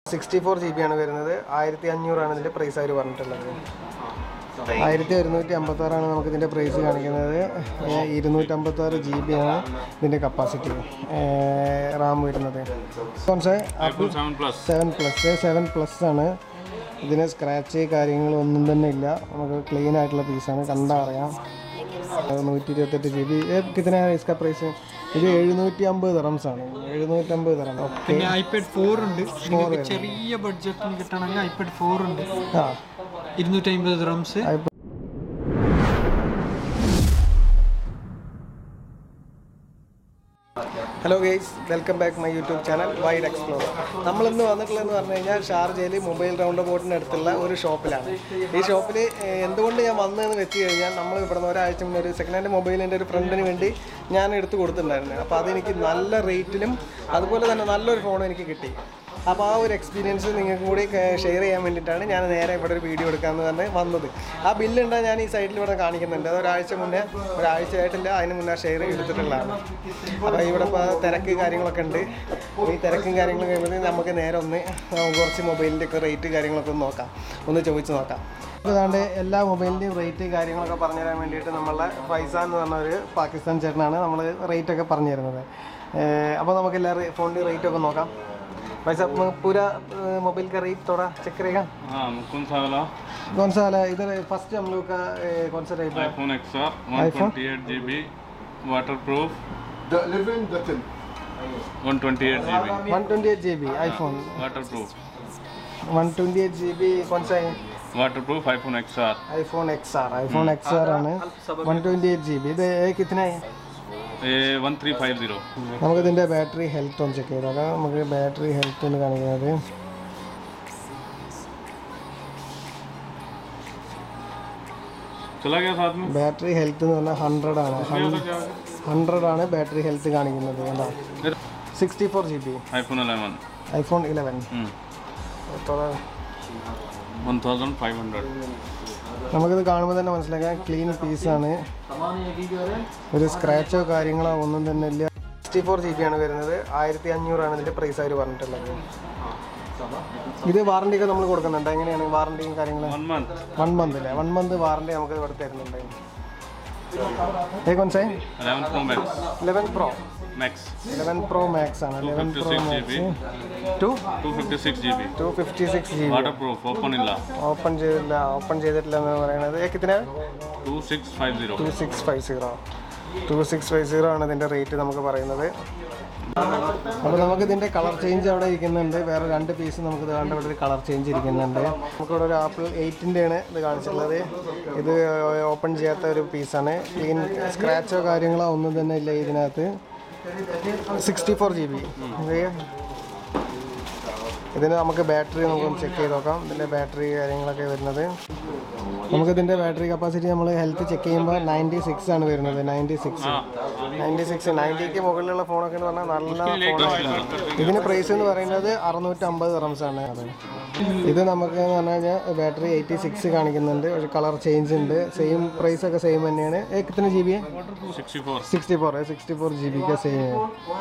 Sixty four G B ആണ് വരുന്നത് ആയിരത്തി അഞ്ഞൂറാണ് ഇതിൻ്റെ പ്രൈസ് അവർ പറഞ്ഞിട്ടുള്ളത് ആയിരത്തി ഒരുന്നൂറ്റി അമ്പത്താറാണ് നമുക്ക് ഇതിൻ്റെ പ്രൈസ് കാണിക്കുന്നത് ഏഹ് ഇരുന്നൂറ്റമ്പത്താറ് ജി ബി ആണ് ഇതിൻ്റെ കപ്പാസിറ്റി റാം വരുന്നത് കോൺസെ Apple seven plus seven plus seven plus ആണ് ഇതിന് സ്ക്രാച്ച് കാര്യങ്ങളൊന്നും തന്നെ ഇല്ല നമുക്ക് ക്ലീൻ ആയിട്ടുള്ള പീസാണ് കണ്ടാൽ അറിയാം നൂറ്റി ഇരുപത്തെട്ട് ജി ബി കിത്തന ഇസ്ക പ്രൈസ് ഇത് എഴുന്നൂറ്റി അമ്പത് റംസ് ആണ് എഴുന്നൂറ്റമ്പത് തരം ഓക്കെ പിന്നെ ഐപാഡ് ഫോർ ഉണ്ട് നിങ്ങൾക്ക് ചെറിയ ബഡ്ജറ്റിന് കിട്ടണമെങ്കിൽ ഐപാഡ് ഫോർ ഉണ്ട് ആ ഇരുന്നൂറ്റി അമ്പത് റംസ് hello guys welcome back my YouTube channel wide explore നമ്മളിന്ന് വന്നിട്ടുള്ളതെന്ന് പറഞ്ഞു കഴിഞ്ഞാൽ ഷാർജയിൽ മൊബൈൽ റൗണ്ട് ബോട്ടിൻ്റെ അടുത്തുള്ള ഒരു ഷോപ്പിലാണ് ഈ ഷോപ്പിൽ എന്തുകൊണ്ട് ഞാൻ വന്നതെന്ന് വെച്ച് കഴിഞ്ഞാൽ നമ്മൾ ഇവിടുന്ന് ഒരാഴ്ച മുന്നേ ഒരു സെക്കൻഡ് ഹാൻഡ് മൊബൈലിൻ്റെ ഒരു ഫ്രണ്ടിന് വേണ്ടി ഞാൻ എടുത്ത് കൊടുത്തിട്ടുണ്ടായിരുന്നു അപ്പോൾ അതെനിക്ക് നല്ല റേറ്റിലും അതുപോലെ തന്നെ നല്ലൊരു ഫോണും എനിക്ക് കിട്ടി അപ്പോൾ ആ ഒരു എക്സ്പീരിയൻസ് നിങ്ങൾക്കും കൂടി ഷെയർ ചെയ്യാൻ വേണ്ടിയിട്ടാണ് ഞാൻ നേരെ ഇവിടെ ഒരു വീഡിയോ എടുക്കാമെന്ന് പറഞ്ഞ് വന്നത് ആ ബില്ലുണ്ടാ ഞാൻ ഈ സൈഡിൽ ഇവിടെ കാണിക്കുന്നുണ്ട് അത് ഒരാഴ്ച മുന്നേ ഒരാഴ്ചയായിട്ടില്ല അതിന് മുന്നേ ഷെയർ എടുത്തിട്ടുള്ളതാണ് അപ്പോൾ ഇവിടെ ഇപ്പോൾ തിരക്ക് കാര്യങ്ങളൊക്കെ ഉണ്ട് ഈ തിരക്കും കാര്യങ്ങളും കഴിയുമ്പോൾ നമുക്ക് നേരെ ഒന്ന് കുറച്ച് മൊബൈലിൻ്റെ ഒക്കെ റേറ്റ് കാര്യങ്ങളൊക്കെ ഒന്ന് നോക്കാം ഒന്ന് ചോദിച്ച് നോക്കാം അപ്പോൾ അതാണ്ട് എല്ലാ മൊബൈലിൻ്റെയും റേറ്റ് കാര്യങ്ങളൊക്കെ പറഞ്ഞു തരാൻ വേണ്ടിയിട്ട് നമ്മളെ ഫൈസ എന്ന് പറഞ്ഞ ഒരു പാകിസ്ഥാൻ ചേട്ടനാണ് നമ്മൾ റേറ്റ് ഒക്കെ പറഞ്ഞു തരുന്നത് അപ്പോൾ നമുക്ക് എല്ലാ ഫോണിൻ്റെ റേറ്റ് ഒക്കെ നോക്കാം भाई साहब म- पूरा अ, मोबाइल का रेट थोड़ा चेक करेगा हाँ कौन सा वाला कौन सा वाला है? इधर फर्स्ट हम लोग का ए, कौन सा रेट है iPhone X R one twenty eight G B waterproof The 11, the 10. One twenty eight G B one twenty eight G B iPhone waterproof one twenty eight G B कौन सा है waterproof iPhone X R iPhone X R iPhone X R ആണ് one twenty eight G B ഇത് കിത്തന ये one three five zero നമുക്ക് ഇതിൻ്റെ battery health ഒന്ന് ചെക്ക് ചെയ്ത് നോക്കാം നമുക്ക് ബാറ്ററി ഹെൽത്ത് ഒന്ന് കാണിക്കുന്നത് चला गया साथ में ബാറ്ററി ഹെൽത്ത് എന്ന് പറഞ്ഞാൽ ഹൺഡ്രഡ് ആണ് ഹൺഡ്രഡ് ആണ് ബാറ്ററി ഹെൽത്ത് കാണിക്കുന്നത് എന്താ sixty four G B iPhone eleven iPhone eleven one thousand five hundred നമുക്കിത് കാണുമ്പോൾ തന്നെ മനസ്സിലാക്കാം ക്ലീൻ പീസാണ് ഒരു സ്ക്രാച്ചോ കാര്യങ്ങളോ ഒന്നും തന്നെ ഇല്ല സിക്സ്റ്റി ഫോർ ജി ബി ആണ് വരുന്നത് ആയിരത്തി അഞ്ഞൂറാണ് ഇതിൻ്റെ പ്രൈസ് അവർ പറഞ്ഞിട്ടുള്ളത് ഇത് വാറണ്ടി ഒക്കെ നമ്മൾ കൊടുക്കുന്നുണ്ട് എങ്ങനെയാണ് വാറണ്ടിയും കാര്യങ്ങളും वन मंथ വൺ മന്ത് അല്ലേ വൺ മന്ത് വാറണ്ടി നമുക്ക് ഇവിടെ തരുന്നുണ്ട് ഏ കൊൻസേ eleven pro max eleven pro max eleven pro max ആണ് eleven pro 256 max GB. Two two fifty six G B two fifty six G B waterproof open इला open ചെയ്തിട്ടില്ല open ചെയ്തിട്ടില്ല എന്ന് പറയുന്നത് ഏ കിത്തിനാ two six five zero two six five zero two six five zero ആണ് ഇതിൻ്റെ rate നമുക്ക് പറയുന്നത് അപ്പോൾ നമുക്ക് ഇതിൻ്റെ കളർ ചേഞ്ച് അവിടെ ഇരിക്കുന്നുണ്ട് വേറെ രണ്ട് പീസ് നമുക്ക് ഇത് കണ്ട ഇവിടെ ഒരു കളർ ചേഞ്ച് ഇരിക്കുന്നുണ്ട് നമുക്കിവിടെ ഒരു ആപ്പിൾ എയ്റ്റിൻ്റെ ആണ് ഇത് കാണിച്ചിട്ടുള്ളത് ഇത് ഓപ്പൺ ചെയ്യാത്ത ഒരു പീസാണ് ക്ലീൻ സ്ക്രാച്ചോ കാര്യങ്ങളോ ഒന്നും തന്നെ ഇല്ല ഇതിനകത്ത് സിക്സ്റ്റി ഫോർ ജി ബി ഇതിന് നമുക്ക് ബാറ്ററി നമുക്ക് ചെക്ക് ചെയ്ത് നോക്കാം ഇതിൻ്റെ ബാറ്ററി കാര്യങ്ങളൊക്കെ വരുന്നത് നമുക്ക് ഇതിൻ്റെ ബാറ്ററി കപ്പാസിറ്റി നമ്മൾ ഹെൽത്ത് ചെക്ക് ചെയ്യുമ്പോൾ നയൻറ്റി സിക്സ് ആണ് വരുന്നത് നയൻറ്റി സിക്സ് നയൻറ്റി സിക്സ് നയൻറ്റിക്ക് മുകളിലുള്ള ഫോണൊക്കെ എന്ന് പറഞ്ഞാൽ നല്ല ഫോണാണ് ഇതിന് പ്രൈസ് എന്ന് പറയുന്നത് അറുന്നൂറ്റമ്പത് റംസ് ആണ് അത് ഇത് നമുക്ക് എന്ന് പറഞ്ഞു കഴിഞ്ഞാൽ ബാറ്ററി എയ്റ്റി സിക്സ് കാണിക്കുന്നുണ്ട് ഒരു കളർ ചേഞ്ച് ഉണ്ട് സെയിം പ്രൈസ് ഒക്കെ സെയിം തന്നെയാണ് എത്ര G B sixty four sixty four है सिक्सटी फोर जी बी का सही है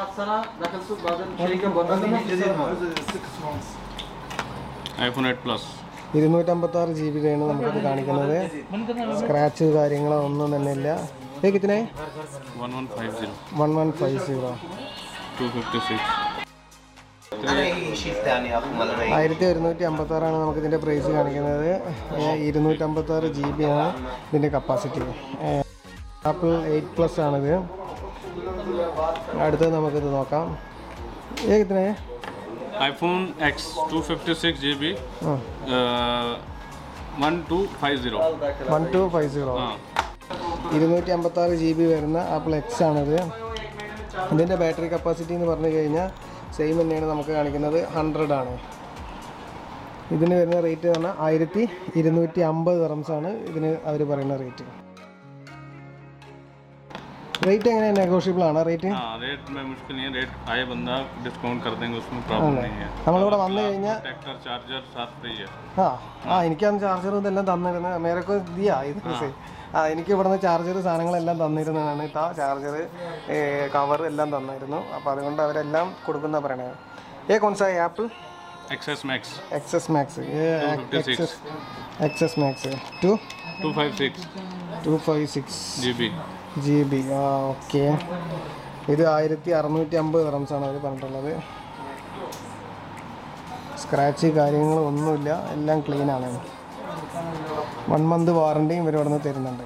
आईफोन एट प्लस ഇരുന്നൂറ്റമ്പത്താറ് ജി ബിയിലാണ് നമുക്കത് കാണിക്കുന്നത് സ്ക്രാച്ച് കാര്യങ്ങളോ ഒന്നും തന്നെ ഇല്ല ഏ കിത്തനെ one one five zero one one five zero two fifty six ആയിരത്തി ഒരുന്നൂറ്റി അമ്പത്താറാണ് നമുക്ക് ഇതിൻ്റെ പ്രൈസ് കാണിക്കുന്നത് ഏ, ഇരുന്നൂറ്റമ്പത്താറ് ജി ബി ആണ് ഇതിൻ്റെ കപ്പാസിറ്റി ആപ്പിൾ എയ്റ്റ് പ്ലസ് ആണിത് അടുത്തത് നമുക്കിത് നോക്കാം ഏ കിത്തനെ iPhone X two fifty six G B one two five zero one two five zero हाँ ഇരുന്നൂറ്റി അമ്പത്താറ് ജി ബി വരുന്ന ആപ്പിൾ എക്സ് ആണിത് ഇതിൻ്റെ ബാറ്ററി കപ്പാസിറ്റി എന്ന് പറഞ്ഞു കഴിഞ്ഞാൽ സെയിം തന്നെയാണ് നമുക്ക് കാണിക്കുന്നത് ഹൺഡ്രഡ് ആണ് ഇതിന് വരുന്ന റേറ്റ് എന്ന് പറഞ്ഞാൽ ആയിരത്തി ഇരുന്നൂറ്റി അമ്പത് ആണ് ഇതിന് അവർ പറയുന്ന റേറ്റ് റേറ്റ് എങ്ങനെയാണ് നെഗോഷ്യബിൾ ആണ് റേറ്റ് हाँ रेट में मुश्किल नहीं है रेट आए बंदा डिस्काउंट कर देंगे उसमें प्रॉब्लम नहीं है നമ്മളിവിടെ വന്നു കഴിഞ്ഞാൽ ट्रैक्टर चार्जर साथ फ्री है ആ ആ എനിക്കന്ന് ചാർജർ ഇതെല്ലാം തന്നിരുന്നത് മേരൊക്കെ ദിയാ ഇത് ആ എനിക്ക് ഇവിടുന്ന് ചാർജർ സാധനങ്ങളെല്ലാം തന്നിരുന്നതാണ് ഇതാ ചാർജർ കവർ എല്ലാം തന്നിരുന്നു അപ്പോൾ അതുകൊണ്ട് അവരെല്ലാം കൊടുക്കുന്ന പറയണത് ഏ കോൺസാ Apple X S max X S max 256 X X S max two 256 two five six G B G B ആ ഓക്കെ ഇത് ആയിരത്തി അറുന്നൂറ്റി അമ്പത് റംസാണ് അവർ പറഞ്ഞിട്ടുള്ളത് സ്ക്രാച്ച് കാര്യങ്ങൾ ഒന്നുമില്ല എല്ലാം ക്ലീനാണ് വൺ മന്ത് വാറണ്ടിയും ഇവർ ഇവിടെ നിന്ന് തരുന്നുണ്ട്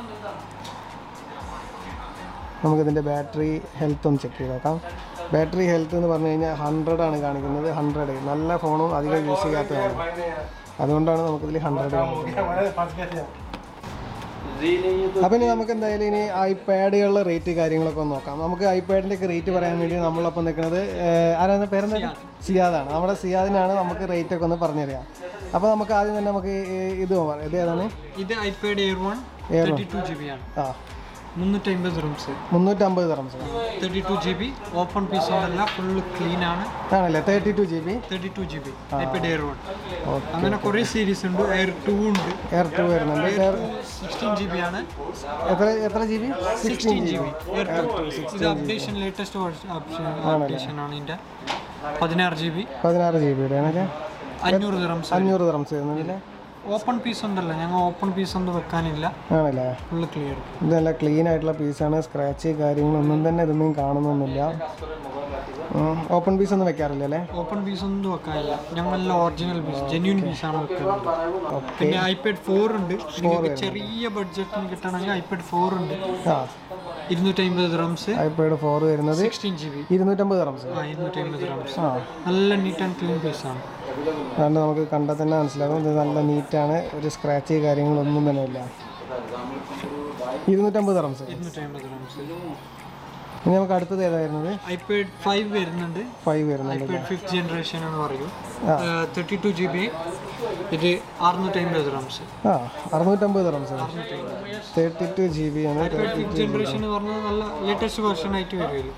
നമുക്കിതിൻ്റെ ബാറ്ററി ഹെൽത്ത് ഒന്ന് ചെക്ക് ചെയ്ത് നോക്കാം ബാറ്ററി ഹെൽത്ത് എന്ന് പറഞ്ഞു കഴിഞ്ഞാൽ ഹൺഡ്രഡ് ആണ് കാണിക്കുന്നത് ഹൺഡ്രഡ് നല്ല ഫോണും അധികം യൂസ് ചെയ്യാത്തതാണ് അതുകൊണ്ടാണ് നമുക്കിതിൽ ഹൺഡ്രഡ് കാണിക്കുന്നത് അപ്പം ഇനി നമുക്ക് എന്തായാലും ഇനി ഐപാഡുകളുടെ റേറ്റ് കാര്യങ്ങളൊക്കെ ഒന്ന് നോക്കാം നമുക്ക് ഐപാഡിൻ്റെ ഒക്കെ റേറ്റ് പറയാൻ വേണ്ടി നമ്മളൊപ്പം നിൽക്കുന്നത് ആരാണ് പേരെന്താ സിയാദാണ് നമ്മുടെ സിയാദിനാണ് നമുക്ക് റേറ്റ് ഒക്കെ ഒന്ന് പറഞ്ഞു തരിക അപ്പോൾ നമുക്ക് ആദ്യം തന്നെ നമുക്ക് ഈ- ഇത് പറയാം ഇത് ഏതാണ് ഇത് iPad Air one Air thirty two G B ആണ് ആ മുന്നൂറ്റി അമ്പത് റൂംസ് മുന്നൂറ്റമ്പത് തറംസ് thirty two G B open piece ഒന്നല്ല ഫുള്ള് ക്ലീൻ ആണ് ആണല്ലേ thirty two G B thirty two G B iPad Air one okay അങ്ങനെ കുറേ സീരീസ് ഉണ്ട് എയർ ടു ഉണ്ട് എയർ ടു വരുന്നുണ്ട് എയർ സിക്സ്റ്റീൻ ജി ബി ആണ് എത്ര എത്ര G B sixteen G B Air two ഇത് അപ്ഡേഷൻ ലേറ്റസ്റ്റ് അപ്ഡേഷൻ ആണ് ഇതിൻ്റെ പതിനാറ് ജി ബി പതിനാറ് ജി ബിയുടെ ആണല്ലേ അഞ്ഞൂറ് ദിറംസ് അഞ്ഞൂറ് തറംസ് വരുന്നുണ്ടല്ലേ ഓപ്പൺ പീസ് ഉണ്ടല്ലോ ഞങ്ങൾ ഓപ്പൺ പീസ് ഒന്നും വെക്കാനില്ല ആണല്ലേ ഫുള്ള് ക്ലിയർ ഇത് നല്ല ക്ലീൻ ആയിട്ടുള്ള പീസാണ് സ്ക്രാച്ച് കാര്യങ്ങളൊന്നും തന്നെ ഇതൊന്നും കാണുന്നൊന്നുമില്ല ഓപ്പൺ പീസ് ഒന്നും വെക്കാറില്ല അല്ലേ ഓപ്പൺ പീസ് ഒന്നും വെക്കാനില്ല ഞങ്ങളെല്ലാം ഒറിജിനൽ പീസ് ജെന്യൂൻ പീസാണ് വെക്കുന്നത് പിന്നെ ഐപാഡ് ഫോർ ഉണ്ട് നിങ്ങൾക്ക് ചെറിയ ബഡ്ജറ്റിന് കിട്ടണമെങ്കിൽ ഐപാഡ് ഫോർ ഉണ്ട് ആ ഇരുന്നൂറ്റി അമ്പത് ദിറംസ് ഐപാഡ് ഫോർ വരുന്നത് സിക്സ്റ്റീൻ ജി ബി ഇരുന്നൂറ്റമ്പത് തറംസ് ആ ഇരുന്നൂറ്റി അമ്പത് ദിറംസ് ആ നല്ല നീറ്റ് ആൻഡ് ക്ലീൻ പീസാണ് അതുകൊണ്ട് നമുക്ക് കണ്ടാൽ തന്നെ മനസ്സിലാകും ഇത് നല്ല നീറ്റാണ് ഒരു സ്ക്രാച്ച് കാര്യങ്ങളൊന്നും തന്നെ ഇല്ല ഇരുന്നൂറ്റമ്പത് തറംസ് ഇരുന്നൂറ്റി അമ്പത് ദിറംസ് ഇനി നമുക്ക് അടുത്തത് ഏതായിരുന്നത് ഐപാഡ് ഫൈവ് വരുന്നുണ്ട് ഫൈവ് വരുന്നുണ്ട് ഐപാഡ് ഫിഫ്ത് ജനറേഷൻ എന്ന് പറയും തേർട്ടി ടു ജി ബി ഇത് അറുന്നൂറ്റി അമ്പത് ദിറംസ് ആ അറുന്നൂറ്റമ്പത് തറംസ് തേർട്ടി ടു ജി ബി ആണ് ഐപാഡ് ഫിഫ്ത് ജനറേഷൻ എന്ന് പറഞ്ഞാൽ നല്ല ലേറ്റസ്റ്റ് വെർഷൻ ആയിട്ട് വരുമല്ലോ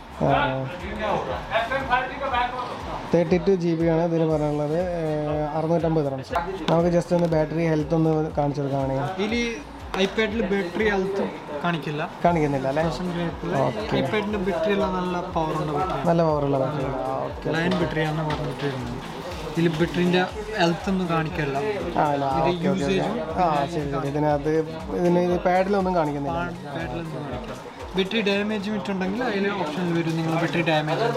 തേർട്ടി ടു ജി ബി ആണ് ഇതിന് പറയാനുള്ളത് ഏഹ്, അറുന്നൂറ്റമ്പത് റംസ് നമുക്ക് ജസ്റ്റ് ഒന്ന് ബാറ്ററി ഹെൽത്ത് ഒന്ന് കാണിച്ചു കൊടുക്കുകയാണെങ്കിൽ ഇതിൽ ഐപാഡിൽ ബാറ്ററി ഹെൽത്ത് കാണിക്കില്ല കാണിക്കുന്നില്ല അല്ലേ ഐപാഡിന്റെ ബാറ്ററി എല്ലാം നല്ല പവർ ഉണ്ട് ബാറ്ററി നല്ല പവറുള്ള ബാറ്ററി ഓക്കെ ലയൻ ബാറ്ററിയാണ് പറഞ്ഞിട്ട് വരുന്നത് ഇതിൽ ബാറ്ററിന്റെ ഹെൽത്ത് ഒന്നും കാണിക്കില്ല ആ അല്ല ഓക്കെ ഓക്കെ ഓക്കെ ആ ശരി ശരി ഇതിനകത്ത് ഇതിന് ഇത് പാഡിലൊന്നും കാണിക്കുന്നില്ല ബാറ്ററിലൊന്നും കാണിക്കില്ല ബാറ്ററി ഡാമേജ് വിട്ടുണ്ടെങ്കിൽ അതിൽ ഓപ്ഷൻ വരും നിങ്ങൾ battery damage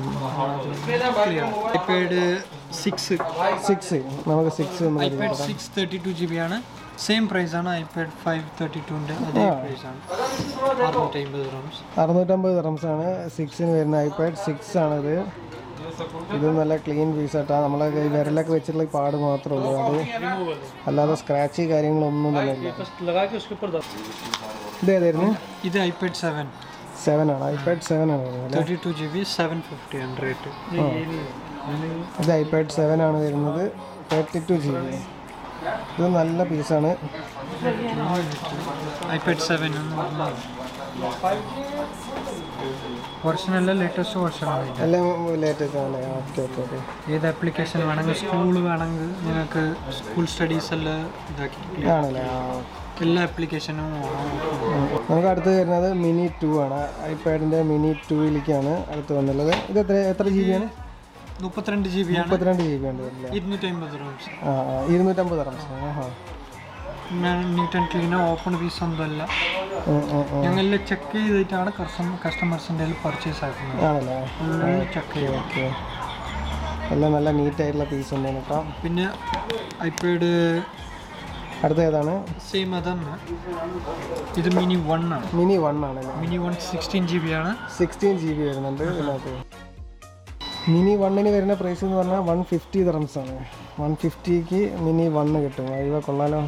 iPad six six നമുക്ക് സിക്സ് ഒന്ന് വരും iPad six thirty two G B ആണ് സെയിം പ്രൈസ് ആണ് ഐപാഡ് ഫൈവ് തേർട്ടി ടുവിൻ്റെ അതേ പ്രൈസ് ആണ് അറുന്നൂറ്റി അമ്പത് റംസ് അറുന്നൂറ്റമ്പത് റംസ് ആണ് സിക്സിന് വരുന്ന ഐപാഡ് സിക്സ് ആണിത് ഇത് നല്ല ക്ലീൻ പീസ് ആട്ടാ നമ്മളെ കൈ വിരലൊക്കെ വെച്ചിട്ടുള്ള ഈ പാട് മാത്രമേ ഉള്ളൂ അത് അല്ലാതെ സ്ക്രാച്ച് കാര്യങ്ങളൊന്നും തന്നെ ഇല്ല ഇത് ഏതായിരുന്നു ഇത് ഐപാഡ് സെവൻ സെവൻ ആണ് ഐപാഡ് സെവൻ ആണ് വരുന്നത് അല്ലേ thirty two G B seven fifty ആണ് റേറ്റ് ഇത് ഐപാഡ് സെവൻ ആണ് വരുന്നത് തേർട്ടി ടു ജി ബി ഇത് നല്ല പീസാണ് ഐപാഡ് സെവൻ എന്ന് പറഞ്ഞാൽ വെർഷൻ അല്ല ലേറ്റസ്റ്റ് വെർഷൻ ആണ് ഇത് എല്ലാം ലേറ്റസ്റ്റ് ആണ് ഓക്കെ ഓക്കെ ഓക്കെ ഏത് ആപ്ലിക്കേഷൻ വേണമെങ്കിൽ സ്കൂൾ വേണമെങ്കിൽ നിങ്ങൾക്ക് സ്കൂൾ സ്റ്റഡീസ് എല്ലാം ഇതാക്കി ആണല്ലേ ആ എല്ലാ ആപ്ലിക്കേഷനും ഉം. നമുക്ക് അടുത്ത് വരുന്നത് മിനി ടു ആണ് ഐപാഡിൻ്റെ മിനി ടൂയിലേക്കാണ് അടുത്ത് വന്നുള്ളത് ഇത് എത്ര എത്ര ജി ബി ആണ് മുപ്പത്തിരണ്ട് ജി ബി ആണ് മുപ്പത്തിരണ്ട് ജി ബി ഉണ്ട് വരില്ല ഇരുന്നൂറ്റി അമ്പത് റൂംസ് ആ ആ, ഇരുന്നൂറ്റമ്പത് റംസ് ആഹാ neat and clean open piece ഒന്നുമല്ല ഉം, ഉം, ഉം. ഞങ്ങളെല്ലാം ചെക്ക് ചെയ്തിട്ടാണ് കസ്റ്റമർ കസ്റ്റമേഴ്സിൻ്റെ പർച്ചേസ് ആക്കുന്നത് ആണല്ലേ ഫുള്ള് ചെക്ക് ചെയ്യും ഓക്കെ എല്ലാം നല്ല നീറ്റായിട്ടുള്ള പീസ് ഉണ്ട് കേട്ടോ പിന്നെ ഐപാഡ് അടുത്ത ഏതാണ് സെയിം അതന്നെ ഇത് മിനി വൺ ആണ് മിനി വൺ ആണല്ലേ mini one sixteen G B ആണ് സിക്സ്റ്റീൻ ജി ബി വരുന്നുണ്ട് ഇതിനകത്ത് മിനി വണ്ണിന് വരുന്ന പ്രൈസ് എന്ന് പറഞ്ഞാൽ വൺ ഫിഫ്റ്റി റംസ് ആണ് വൺ ഫിഫ്റ്റിക്ക് മിനി വണ്ണ് കിട്ടും അയവ കൊള്ളാലോ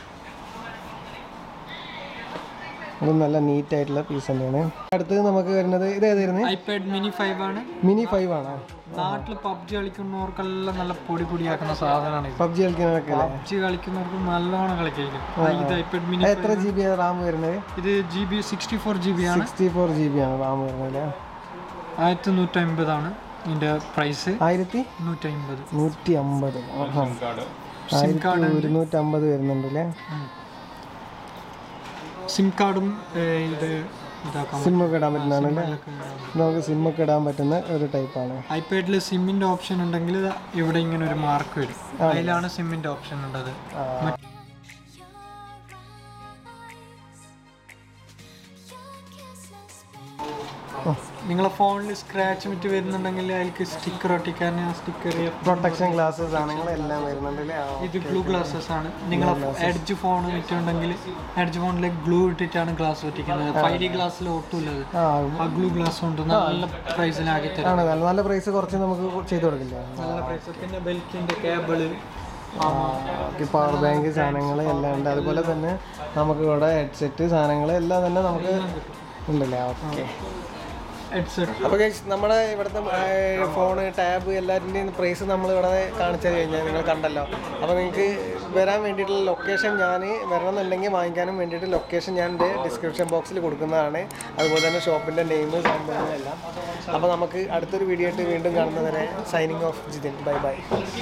ഇത് നല്ല നീറ്റ് ആയിട്ടുള്ള പീസ് തന്നെയാണ് അടുത്തത് നമുക്ക് വരുന്നത് ഇത് ഏതായിരുന്നു ഐപാഡ് മിനി ഫൈവ് ആണ് മിനി ഫൈവ് ആണോ നാട്ടിൽ പബ്ജി കളിക്കുന്നവർക്കെല്ലാം നല്ല പൊടി പൊടിയാക്കുന്ന സാധനമാണ് ഇത് പബ്ജി കളിക്കാനൊക്കെ അല്ലേ പബ്ജി കളിക്കുന്നവർക്ക് നല്ലോണം കളിക്കും ഇത് ഐപാഡ് മിനി അത് എത്ര ജി ബി റാം വരുന്നത് ഇത് G B sixty four G B ആണ് സിക്സ്റ്റി ഫോർ ജി ബി ആണ് റാം വരുന്നത് അല്ലേ ആയിരത്തി നൂറ്റി അമ്പതാണ് ഇതിൻ്റെ പ്രൈസ് ആയിരത്തി നൂറ്റി അമ്പത് നൂറ്റി അമ്പത് ആയിരത്തി ഒരുന്നൂറ്റമ്പത് വരുന്നുണ്ട് അല്ലേ സിം കാർഡും ഇത് ഇതാക്കാൻ സിമ്മൊക്കെ ഇടാൻ പറ്റുന്നതാണ് അല്ലേ നമുക്ക് സിമ്മൊക്കെ ഇടാൻ പറ്റുന്ന ഒരു ടൈപ്പാണ് ഐപാഡിൽ സിമ്മിന്റെ ഓപ്ഷൻ ഉണ്ടെങ്കിൽ ദാ ഇവിടെ ഇങ്ങനെ ഒരു മാർക്ക് വരും അതിലാണ് സിമ്മിന്റെ ഓപ്ഷൻ ഉള്ളത് മറ്റ് നിങ്ങളെ ഫോണിൽ സ്ക്രാച്ച് മിറ്റ് വരുന്നുണ്ടെങ്കിൽ അതിലേക്ക് സ്റ്റിക്കർ ഒട്ടിക്കാൻ ആ സ്റ്റിക്കർ പ്രൊട്ടക്ഷൻ ഗ്ലാസ്സസ് ആണെങ്കിൽ എല്ലാം വരുന്നുണ്ട് അല്ലേ ആ, ഇത് ഗ്ലൂ ഗ്ലാസ്സസ് ആണ് നിങ്ങളെ എഡ്ജ് ഫോൺ മിറ്റുണ്ടെങ്കിൽ എഡ്ജ് ഫോണിലേക്ക് ഗ്ലൂ ഇട്ടിട്ടാണ് ഗ്ലാസ് ഒട്ടിക്കുന്നത് ഫൈവ് ഡി ഗ്ലാസ്സിൽ ഒട്ടുള്ളത് ആ ആ ഗ്ലൂ ഗ്ലാസ് കൊണ്ട് നല്ല പ്രൈസിലാക്കി തരും ആണ് നല്ല നല്ല പ്രൈസ് കുറച്ച് നമുക്ക് ചെയ്ത് കൊടുക്കില്ല നല്ല പ്രൈസ് പിന്നെ ബെൽറ്റിന്റെ കേബിള് പവർ ബാങ്ക് സാധനങ്ങൾ എല്ലാം ഉണ്ട് അതുപോലെ തന്നെ നമുക്ക് ഇവിടെ ഹെഡ്സെറ്റ് സാധനങ്ങൾ എല്ലാം തന്നെ നമുക്ക് ഉണ്ടല്ലേ ഓക്കെ ഹെഡ്സെറ്റ് അപ്പോൾ guys, നമ്മുടെ ഇവിടുത്തെ ഫോണ് ടാബ് എല്ലാത്തിൻ്റെയും പ്രൈസ് നമ്മൾ ഇവിടെ കാണിച്ചു കഴിഞ്ഞാൽ നിങ്ങൾ കണ്ടല്ലോ അപ്പോൾ നിങ്ങൾക്ക് വരാൻ വേണ്ടിയിട്ടുള്ള ലൊക്കേഷൻ ഞാൻ വരണമെന്നുണ്ടെങ്കിൽ വാങ്ങിക്കാനും വേണ്ടിയിട്ട് ലൊക്കേഷൻ ഞാൻ എൻ്റെ ഡിസ്ക്രിപ്ഷൻ ബോക്സിൽ കൊടുക്കുന്നതാണ് അതുപോലെ തന്നെ ഷോപ്പിൻ്റെ നെയിം സംഭവങ്ങളെല്ലാം അപ്പോൾ നമുക്ക് അടുത്തൊരു വീഡിയോ ആയിട്ട് വീണ്ടും കാണുന്നവരെ signing off Jithin bye bye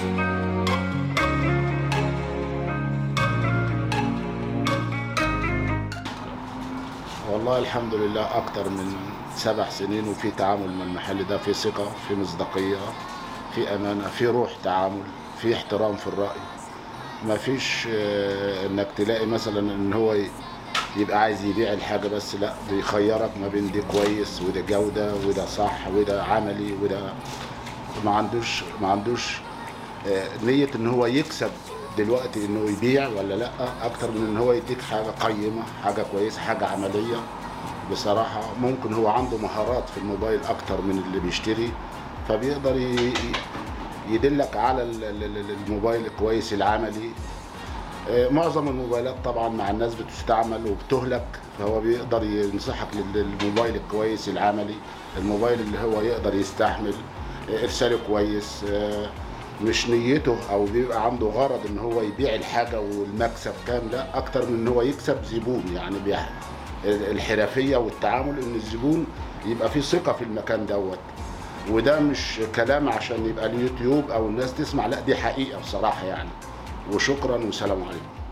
والله الحمد لله أكتر من سبع سنين وفي تعامل مع المحل ده في ثقة في مصداقية في أمانة في روح تعامل في احترام في الرأي ما فيش آه، انك تلاقي مثلا ان هو ي- يبقى عايز يبيع الحاجة بس لا بيخيرك ما بين دي كويس وده جودة وده صح وده عملي وده ما عندوش ما عندوش آه، نية ان هو يكسب دلوقتي انه يبيع ولا لا اكتر من ان هو يديك حاجة قيمة حاجة كويسة حاجة عملية بصراحة ممكن هو عنده مهارات في الموبايل اكتر من اللي بيشتري فبيقدر ي- ي- يدلك على ال- ال- ال- الموبايل الكويس العملي آه، معظم الموبايلات طبعا مع الناس بتستعمل وبتهلك فهو بيقدر ينصحك لل- للموبايل الكويس العملي الموبايل اللي هو يقدر يستحمل آه، ارساله كويس آه، مش نيته او بيبقى عنده غرض ان هو يبيع الحاجه والمكسب كام لا اكتر من ان هو يكسب زبون يعني بيح- الحرفيه والتعامل ان الزبون يبقى فيه ثقه في المكان دوت وده مش كلام عشان يبقى اليوتيوب او الناس تسمع لا دي حقيقه بصراحه يعني وشكرا وسلام عليكم